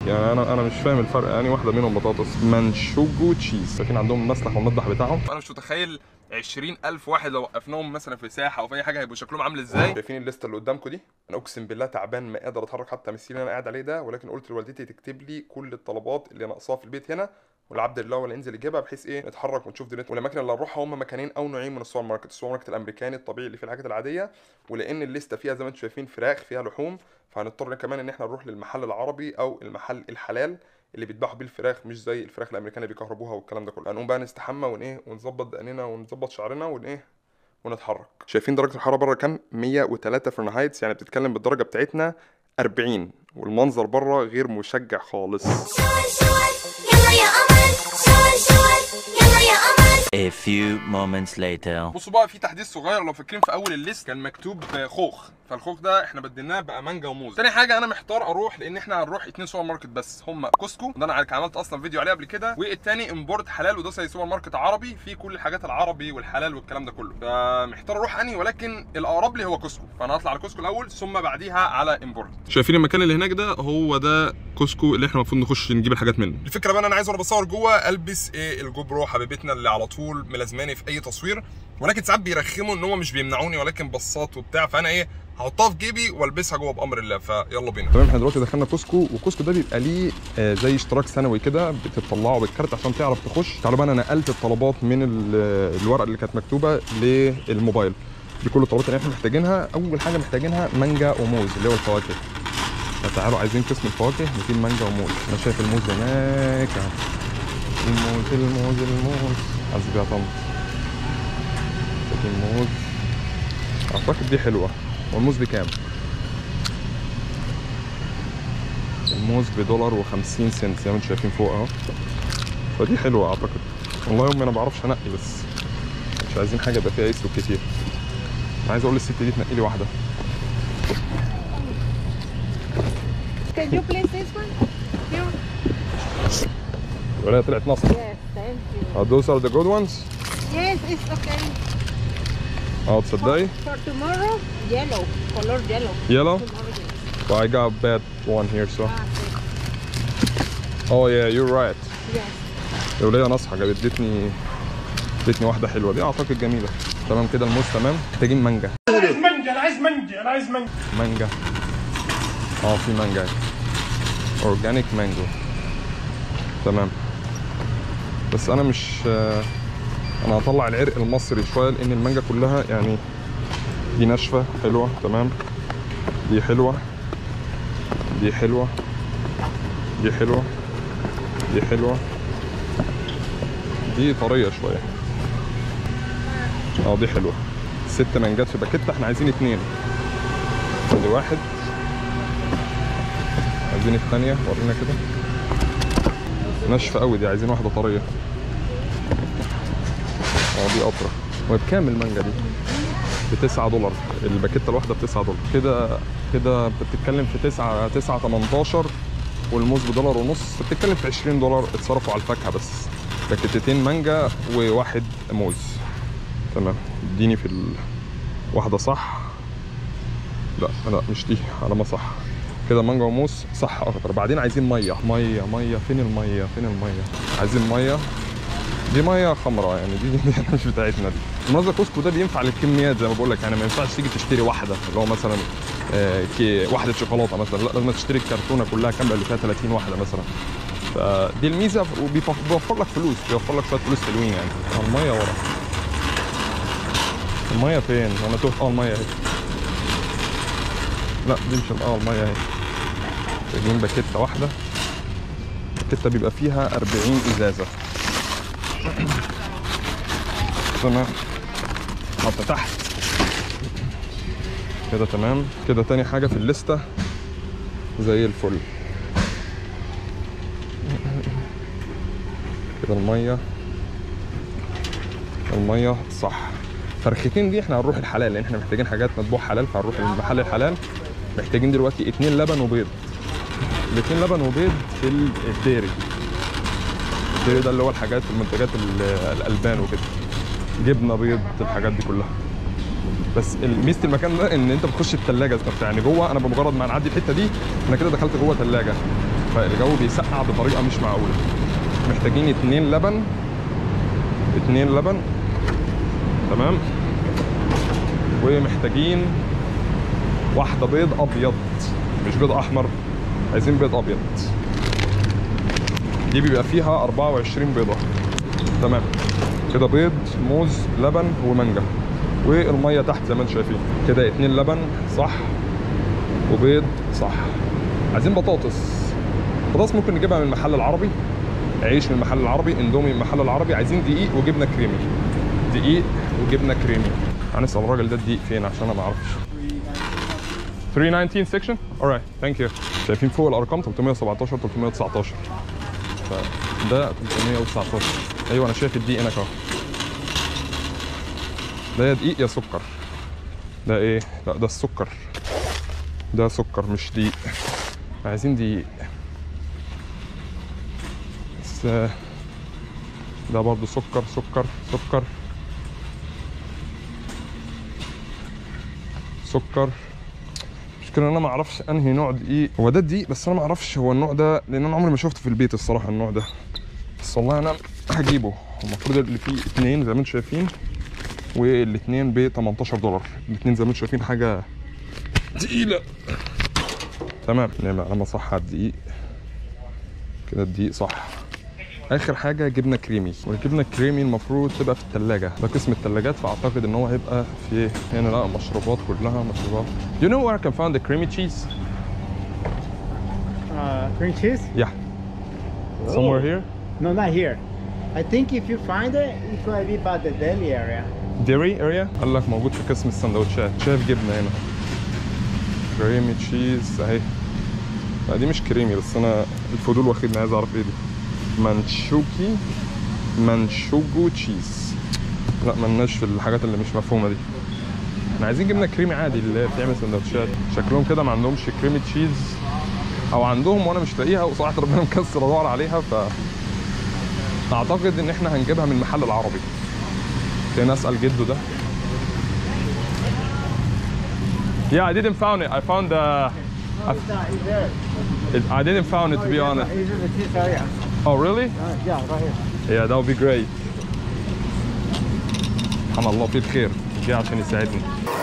يعني انا انا مش فاهم الفرق يعني واحده منهم بطاطس مانشوجو تشيز شايفين عندهم المسلخ والمذبح بتاعهم انا مش متخيل 20000 واحد لو وقفناهم مثلا في ساحه او في اي حاجه هيبقوا شكلهم عامل ازاي شايفين الليسته اللي قدامكم دي انا اقسم بالله تعبان ما قادر اتحرك حتى من السرير اللي انا قاعد عليه ده ولكن قلت لوالدتي تكتب لي كل الطلبات اللي ناقصاها في البيت هنا والعبد الله ولا ينزل يجيبها بحيث ايه نتحرك ونشوف دنيتنا والاماكن اللي هنروحها هم مكانين او نوعين من السوبر ماركت السوبر ماركت الامريكاني الطبيعي اللي فيه الحاجات العاديه ولان الليسته فيها زي ما انتم شايفين فراخ فيها لحوم فهنضطر كمان ان احنا نروح للمحل العربي او المحل الحلال اللي بيذبحوا بيه الفراخ مش زي الفراخ الامريكانيه اللي بيكهربوها والكلام ده كله هنقوم بقى نستحمى ون ايه ونظبط دقننا ونظبط شعرنا ون ايه ونتحرك شايفين درجه الحراره بره كام 103 فرنهايت يعني بتتكلم بالدرجه بتاعتنا 40 والمنظر بره غير مشجع خالص شاور شاور يلا يا قمر شاور شاور يلا يا قمر A few moments later. بصوا بقى في تحديث صغير لو فاكرين في اول الليست كان مكتوب خوخ فالخوخ ده احنا بدلناه بقى مانجا وموز تاني حاجه انا محتار اروح لان احنا هنروح اتنين سوبر ماركت بس هم كوسكو وده انا عملت اصلا فيديو عليه قبل كده والتاني امبورت حلال وده زي سوبر ماركت عربي فيه كل الحاجات العربي والحلال والكلام ده كله فمحتار اروح انهي ولكن الاقرب لي هو كوسكو فانا هطلع على كوسكو الاول ثم بعديها على امبورت شايفين المكان اللي هناك ده هو ده كوسكو اللي احنا المفروض نخش نجيب الحاجات منه الفكره بقى إن انا عايز وانا بصور جوه البس ايه الجو برو حبيبتنا اللي على طول ملازماني في اي تصوير ولكن ساعات بيرخموا ان هم مش بيمنعوني ولكن بصات وبتاع فانا ايه هحطها في جيبي والبسها جوه بامر الله فيلا بينا تمام احنا دلوقتي دخلنا كوسكو وكوسكو ده بيبقى ليه آه، زي اشتراك سنوي كده بتطلعه بالكارت عشان تعرف تخش تعالوا بقى انا نقلت الطلبات من ال- الورقه اللي كانت مكتوبه للموبايل دي كل الطلبات اللي احنا محتاجينها اول حاجه محتاجينها مانجا وموز اللي هو الفواكه فتعالوا عايزين قسم الفواكه نجيب مانجا وموز انا شايف الموز هناك اهو الموز الموز الموز حسبي يا طنط شايفين الموز اعتقد دي حلوه والموز بكام؟ الموز بدولار و50 سنت زي ما انتم شايفين فوق اهو فدي حلوه اعتقد والله يا امي انا ما بعرفش انقي بس مش عايزين حاجه يبقى فيها يسرق كتير انا عايز اقول للست دي تنقي لي واحده Can you please this one? Here? ولا طلعت نصر Yes, thank you. uh, those are the good ones Yes, it's okay. اه تصدقي For tomorrow, yellow, color yellow. yellow Tomorrow, yes. but I got bad one here so Ah, okay. oh yeah you're right Yes. يا وليه نصحى جابت ادتني ادتني واحده حلوه دي اعتقد جميله تمام كده الموز تمام محتاجين مانجا عايز مانجا انا عايز مانجا انا عايز مانجا مانجا اه في مانجا اورجانيك مانجو تمام بس انا مش آه، انا هطلع العرق المصري شويه لان المانجا كلها يعني دي ناشفه حلوه تمام دي حلوه دي حلوه دي حلوه دي حلوه دي طريه شويه اه دي حلوه ست مانجات في باكيت احنا عايزين اتنين ادي واحد عايزين الثانية ورينا كده ناشفة قوي دي عايزين واحدة طرية اه دي قطرة وبكام المانجا دي؟ بتسعة دولار الباكيتة الواحدة بتسعة دولار كده كده بتتكلم في تسعة تسعة 18 والموز بدولار ونص بتتكلم في 20 دولار اتصرفوا على الفاكهة بس باكيتتين مانجا وواحد موز تمام اديني في ال... واحدة صح لا لا مش دي على ما صح كده مانجا وموز صح اكتر بعدين عايزين ميه ميه ميه فين الميه فين الميه عايزين ميه دي ميه خمراء يعني دي, دي مش بتاعتنا دي المنظر كوسكو ده بينفع للكميات زي ما بقول لك يعني ما ينفعش تيجي تشتري واحده اللي هو مثلا آه، كي واحده شوكولاته مثلا لا لازم تشتري الكرتونه كلها كامله اللي فيها 30 واحده مثلا فدي الميزه وبيوفر لك فلوس بيوفر لك شويه فلوس حلوين يعني آه، الميه ورا الميه فين انا تهت اه الميه اهي لا دي مش اه الميه اهي جايبين باكيته واحده باكيته بيبقى فيها 40 ازازه تمام حتى تحت كده تمام كده تاني حاجه في الليسته زي الفل كده الميه الميه صح فرختين دي احنا هنروح الحلال لان احنا محتاجين حاجات مطبوع حلال فهنروح المحل الحلال محتاجين دلوقتي اتنين لبن وبيض الاتنين لبن وبيض في ال- الديري الديري ده اللي هو الحاجات المنتجات ال- الالبان وكده جبنه بيض الحاجات دي كلها بس ميزه المكان ده ان انت بتخش الثلاجه ذات نفسها يعني جوه انا بمجرد ما نعدي الحته دي انا كده دخلت جوه ثلاجه فالجو بيسقع بطريقه مش معقوله محتاجين اتنين لبن اتنين لبن تمام ومحتاجين واحدة بيض أبيض مش بيض أحمر عايزين بيض أبيض دي بيبقى فيها 24 بيضة تمام كده بيض موز لبن ومانجا والمية تحت زي ما انتم شايفين كده اتنين لبن صح وبيض صح عايزين بطاطس بطاطس ممكن نجيبها من المحل العربي عيش من المحل العربي اندومي من المحل العربي عايزين دقيق وجبنه كريمي دقيق وجبنه كريمي هنسال الراجل ده الدقيق فين عشان انا ما اعرفش 319 سيكشن alright ثانك يو شايفين فوق الارقام 317 319 فده 319 ايوه انا شايف الدقيق هناك اهو ده يا دقيق يا سكر ده ايه لا ده السكر ده سكر مش دقيق عايزين دقيق بس آه، ده برضو سكر سكر سكر سكر المشكلة ان انا ما اعرفش انهي نوع دقيق هو ده الدقيق بس انا ما اعرفش هو النوع ده لان انا عمري ما شفته في البيت الصراحة النوع ده بس والله انا هجيبه المفروض اللي فيه اتنين زي ما انتم شايفين والاتنين ب 18 دولار الاتنين زي ما انتم شايفين حاجة تقيلة تمام نعمل علامة صح على الدقيق كده الدقيق صح اخر حاجه جبنه كريمي والجبنه الكريمي المفروض تبقى في الثلاجه ده قسم الثلاجات فاعتقد ان هو هيبقى في هنا لا مشروبات كلها مشروبات you know where I can find the creamy cheese Uh, cream cheese? yeah somewhere here No, not here. I think if you find it, it's gonna be by the deli area. dairy area قال لك موجود في قسم السندوتشات شايف جبنه هنا كريمي تشيز اهي لا دي مش كريمي بس انا الفضول واخدني عايز اعرف ايه دي مانشوكي مانشوجو تشيز لا ملناش في الحاجات اللي مش مفهومه دي احنا عايزين جبنه كريمي عادي اللي هي بتعمل سندوتشات شكلهم كده ما عندهمش كريمي تشيز او عندهم وانا مش لاقيها وصراحه ربنا مكسر ادور عليها ف اعتقد ان احنا هنجيبها من المحل العربي خلينا اسال جده ده Yeah, I didn't found it. I found the. It's not it's there. It, I didn't found it to be honest. It's in the cheese area. Oh really? Uh, yeah, right here. Yeah, that would be great. سبحان الله فيه الخير جه عشان يساعدني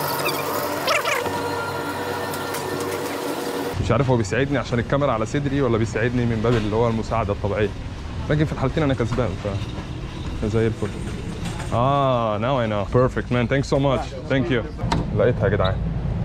مش عارف هو بيساعدني عشان الكاميرا على صدري ولا بيساعدني من باب اللي هو المساعدة الطبيعية لكن في الحالتين أنا كسبان ف زي الفل اه now I know perfect man thanks so much thank you لقيتها يا جدعان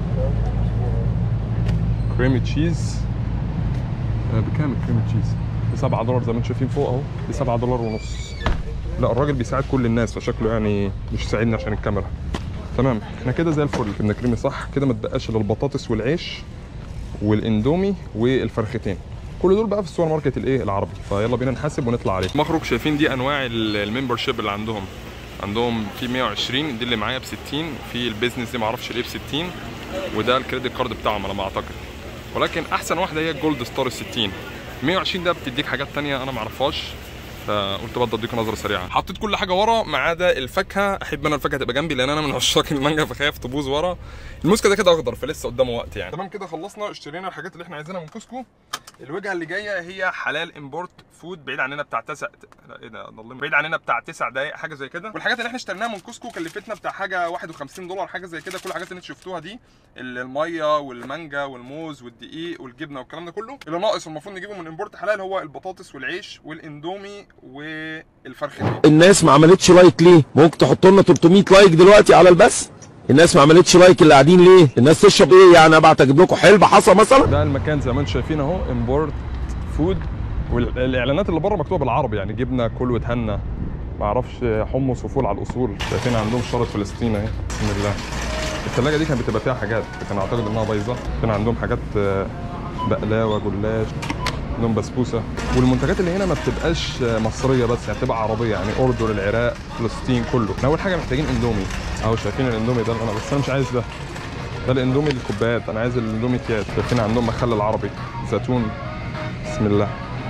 كريمي تشيز بكام الكريمي تشيز؟ ب 7 دولار زي ما انتم شايفين فوق اهو ب 7 دولار ونص لا الراجل بيساعد كل الناس فشكله يعني مش ساعدني عشان الكاميرا تمام احنا كده زي الفل جبنا كريمي صح كده ما تبقاش الا البطاطس والعيش والاندومي والفرختين كل دول بقى في السوبر ماركت الايه العربي فيلا بينا نحاسب ونطلع عليه مخرج شايفين دي انواع الممبر شيب اللي عندهم عندهم في 120 دي اللي معايا ب 60 في البيزنس دي ما اعرفش ليه ب 60 وده الكريدت كارد بتاعهم على ما اعتقد ولكن احسن واحده هي الجولد ستار ال 60 120 ده بتديك حاجات تانية انا ما اعرفهاش فقلت برضه اديكم نظره سريعه حطيت كل حاجه ورا ما عدا الفاكهه احب انا الفاكهه تبقى جنبي لان انا من عشاق المانجا فخايف تبوظ ورا الموز كده كده اخضر فلسه قدامه وقت يعني تمام كده خلصنا اشترينا الحاجات اللي احنا عايزينها من كوسكو الوجهه اللي جايه هي حلال امبورت فود بعيد عننا بتاع تسع لا ايه ده ضلمني بعيد عننا بتاع تسع دقايق حاجه زي كده والحاجات اللي احنا اشتريناها من كوسكو كلفتنا بتاع حاجه 51 دولار حاجه زي كده كل الحاجات اللي انتوا شفتوها دي الميه والمانجا والموز والدقيق والجبنه والكلام ده كله اللي ناقص المفروض نجيبه من امبورت حلال هو البطاطس والعيش والاندومي والفرختين الناس ما عملتش لايك ليه ممكن تحط لنا 300 لايك دلوقتي على البث الناس ما عملتش لايك اللي قاعدين ليه الناس تشرب ايه يعني ابعت اجيب لكم حلبة حصى مثلا ده المكان زي ما انتم شايفين اهو امبورت فود والاعلانات اللي بره مكتوبه بالعربي يعني جبنه كل وتهنى ما اعرفش حمص وفول على الاصول شايفين عندهم شرط فلسطين اهي بسم الله الثلاجه دي كانت بتبقى فيها حاجات كان اعتقد انها بايظه كان عندهم حاجات آه، بقلاوه جلاش عندهم بسبوسه والمنتجات اللي هنا ما بتبقاش آه، مصريه بس يعني بتبقى عربيه يعني اردن العراق فلسطين كله احنا اول حاجه محتاجين اندومي اهو شايفين الاندومي ده انا بس انا مش عايز ده ده الاندومي الكوبايات انا عايز الاندومي اكياس شايفين عندهم مخلل عربي زيتون بسم الله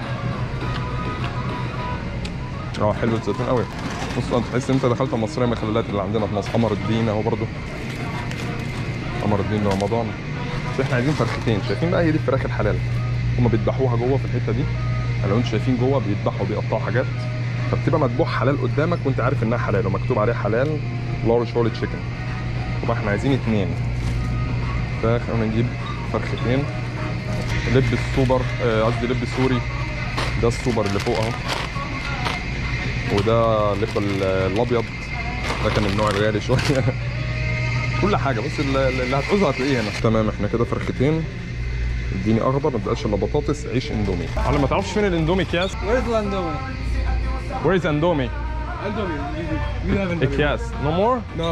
اه حلو الزيتون قوي بص انت تحس ان انت دخلت المصريه مخللات اللي عندنا في مصر قمر الدين اهو برضو قمر الدين رمضان بس احنا عايزين فرختين شايفين بقى هي دي الفراخ الحلال هم بيذبحوها جوه في الحته دي يعني لو انتم شايفين جوه بيذبحوا بيقطعوا حاجات فبتبقى مذبوح حلال قدامك وانت عارف انها حلال ومكتوب عليها حلال لارج هولي تشيكن طبعا احنا عايزين اتنين فخلينا نجيب فرختين لب السوبر آه، قصدي لب سوري ده السوبر اللي فوق اهو وده لب ال- الابيض ده كان النوع الغالي شويه كل حاجه بس اللي اللي هتعوزها هتلاقيه هنا تمام احنا كده فرختين اديني اخضر ما تبقاش الا بطاطس عيش اندومي على ما تعرفش فين الاندومي كياس Where's Landomi? وير از اندومي Landomi. We haven't. اكياس نو مور No.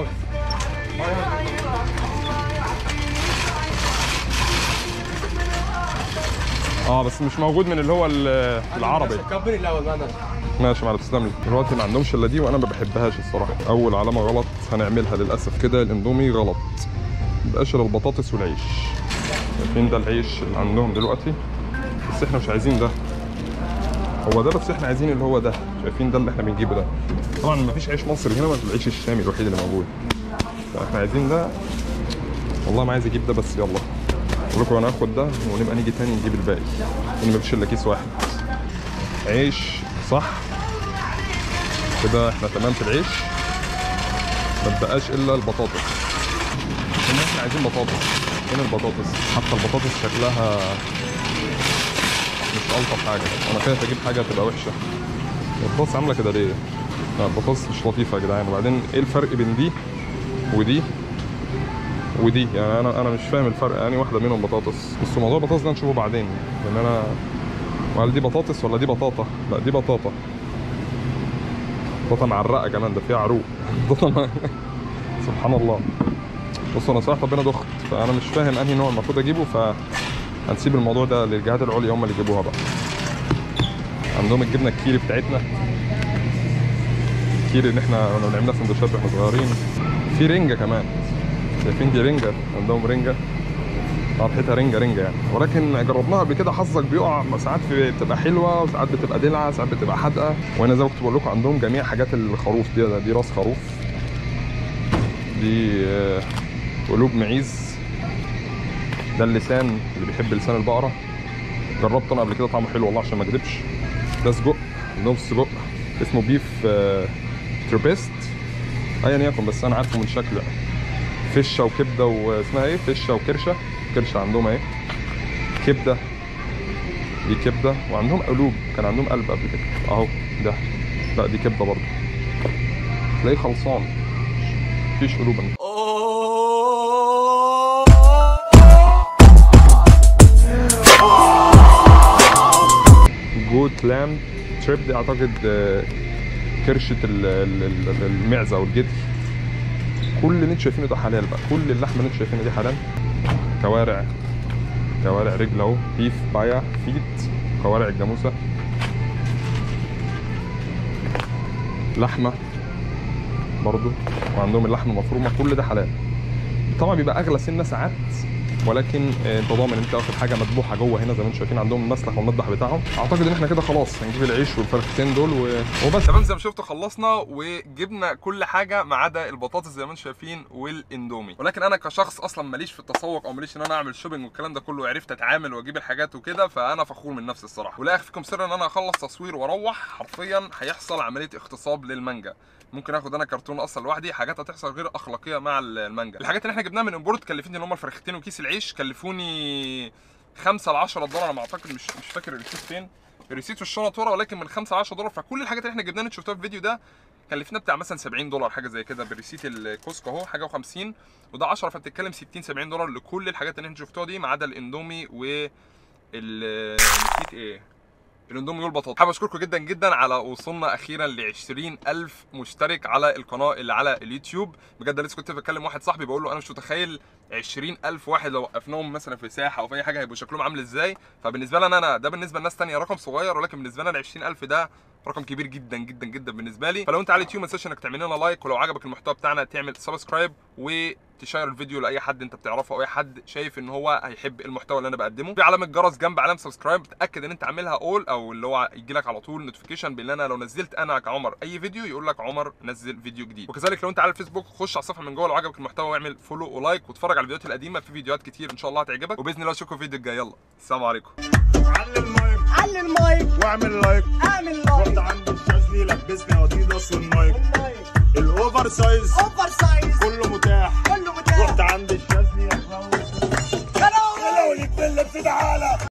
اه بس مش موجود من اللي هو ال- العربي Company لا ما نعرف. ماشي معلش تسلم لي دلوقتي ما عندهمش الا دي وانا ما بحبهاش الصراحه اول علامه غلط هنعملها للاسف كده الاندومي غلط مبقاش الا البطاطس والعيش شايفين ده العيش اللي عندهم دلوقتي بس احنا مش عايزين ده هو ده بس احنا عايزين اللي هو ده شايفين ده اللي احنا بنجيبه ده طبعا ما فيش عيش مصري هنا بس العيش الشامي الوحيد اللي موجود فاحنا عايزين ده والله ما عايز اجيب ده بس يلا اقول لكم انا هاخد ده ونبقى نيجي تاني نجيب الباقي لان مفيش الا كيس واحد عيش صح كده احنا تمام في العيش ما بقاش الا البطاطس ان احنا عايزين بطاطس فين البطاطس حتى البطاطس شكلها مش الطف حاجه انا خايف اجيب حاجه تبقى وحشه البطاطس عامله كده ليه لا البطاطس مش لطيفه يا جدعان وبعدين ايه الفرق بين دي ودي ودي يعني انا انا مش فاهم الفرق يعني واحده منهم بطاطس بس موضوع البطاطس ده نشوفه بعدين لان انا وهل دي بطاطس ولا دي بطاطا لا دي بطاطا بطاطا معرقه كمان ده فيها عروق بطاطا مع- سبحان الله بص انا صراحه ربنا دخت فانا مش فاهم انهي نوع المفروض اجيبه ف هنسيب الموضوع ده للجهات العليا هم اللي يجيبوها بقى عندهم الجبنه الكيري بتاعتنا الكيري اللي احنا كنا بنعملها سندوتشات واحنا صغيرين في رنجه كمان شايفين دي رنجه عندهم رنجه ريحتها رنجه رنجه يعني ولكن جربناها قبل كده حظك بيقع ساعات في بتبقى حلوه وساعات بتبقى دلعه ساعات بتبقى حادقه وهنا زي ما كنت بقول لكم عندهم جميع حاجات الخروف دي دي راس خروف دي آه، قلوب معيز ده اللسان اللي بيحب لسان البقره جربت انا قبل كده طعمه حلو والله عشان ما اكذبش ده سجق عندهم السجق اسمه بيف آه، تربيست ايا يكن بس انا عارفه من شكله يعني فشه وكبده واسمها ايه فشه وكرشه كرشه عندهم اهي كبده دي كبده وعندهم قلوب كان عندهم قلب قبل كده اهو ده لا دي كبده برضه تلاقيه خلصان مفيش قلوب جوت لام تريب دي اعتقد آه، كرشه ال- ال- ال- المعزه والجدي كل اللي انتوا شايفينه ده حلال بقى كل اللحمه اللي انتوا شايفينها دي حلال كوارع كوارع رجل اهو بيف بايا فيت كوارع الجاموسه لحمه برضو وعندهم اللحمه مفرومه كل ده حلال طبعا بيبقى اغلى سنه ساعات ولكن آه، انت ضامن انت واخد حاجه مذبوحه جوه هنا زي ما انتم شايفين عندهم المسلخ والمذبح بتاعهم اعتقد ان احنا كده خلاص هنجيب العيش والفرختين دول و... وبس تمام زي ما شفتوا خلصنا وجبنا كل حاجه ما عدا البطاطس زي ما انتم شايفين والاندومي ولكن انا كشخص اصلا ماليش في التسوق او ماليش ان انا اعمل شوبينج والكلام ده كله وعرفت اتعامل واجيب الحاجات وكده فانا فخور من نفسي الصراحه ولا اخفيكم سر ان انا اخلص تصوير واروح حرفيا هيحصل عمليه اغتصاب للمانجا ممكن اخد انا كرتون اصلا لوحدي حاجات هتحصل غير اخلاقيه مع المانجا الحاجات اللي احنا جبناها من امبورت كلفتني اللي هم الفرختين وكيس العيش كلفوني 5 ل 10 دولار انا ما اعتقد مش مش فاكر الريسيت فين الريسيت والشنط ورا ولكن من 5 ل 10 دولار فكل الحاجات اللي احنا جبناها اللي شفتوها في الفيديو ده كلفنا بتاع مثلا 70 دولار حاجه زي كده بالريسيت الكوسكو اهو حاجه و50 وده 10 فبتتكلم 60 70 دولار لكل الحاجات اللي انتوا شفتوها دي ما عدا الاندومي و ال نسيت ايه الاندومي والبطاطا حابب اشكركم جدا جدا على وصولنا اخيرا ل 20000 مشترك على القناه اللي على اليوتيوب بجد لسه كنت بكلم واحد صاحبي بقول له انا مش متخيل 20000 واحد لو وقفناهم مثلا في ساحه او في اي حاجه هيبقوا شكلهم عامل ازاي فبالنسبه لنا انا ده بالنسبه لناس تانية رقم صغير ولكن بالنسبه لنا ال 20000 ده رقم كبير جدا جدا جدا بالنسبه لي فلو انت على اليوتيوب ما تنساش انك تعمل لنا لايك ولو عجبك المحتوى بتاعنا تعمل سبسكرايب وتشير الفيديو لاي حد انت بتعرفه او اي حد شايف ان هو هيحب المحتوى اللي انا بقدمه في علامه جرس جنب علامه سبسكرايب تاكد ان انت عاملها اول او او اللي هو يجي لك على طول نوتيفيكيشن بان انا لو نزلت انا كعمر اي فيديو يقول لك عمر نزل فيديو جديد وكذلك لو انت على الفيسبوك خش على الصفحه من جوه لو عجبك المحتوى واعمل فولو ولايك واتفرج على الفيديوهات القديمه في فيديوهات كتير ان شاء الله هتعجبك وباذن الله اشوفكم في الفيديو الجاي يلا السلام عليكم علي المايك علي المايك واعمل لايك اعمل لايك رحت عند الشاذلي لبسني اديداس والنايك الاوفر سايز اوفر سايز